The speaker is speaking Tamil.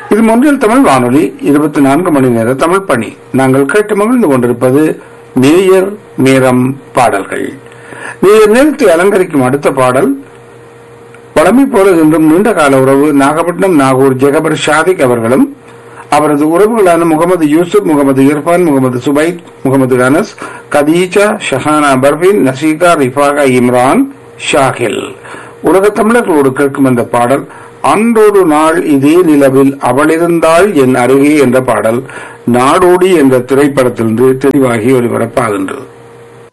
இது மொன்றில் தமிழ் வானொலி இருபத்தி நான்கு மணி நேர தமிழ் பணி நாங்கள் கேட்டு மகிழ்ந்து கொண்டிருப்பது நேயர் நேரம் பாடல்கள் நேயர் நேரத்தை அலங்கரிக்கும் அடுத்த பாடல் பழமை போல இன்றும் நீண்ட கால உறவு நாகப்பட்டினம் நாகூர் ஜெகபர் ஷாதிக் அவர்களும் அவரது உறவுகளான முகமது யூசுப் முகமது இர்பான் முகமது சுபைத் முகமது அனஸ் கதீஜா ஷஹானா பர்வீன் நசீகா ரிஃபாகா இம்ரான் ஷாஹில் உலக தமிழர்களோடு கேட்கும் அந்த பாடல் அன்றொரு நாள் இதே நிலவில் அவளிருந்தாள் என் அருகே என்ற பாடல் நாடோடி என்ற திரைப்படத்திலிருந்து தெளிவாகி ஒளிபரப்பாகின்றது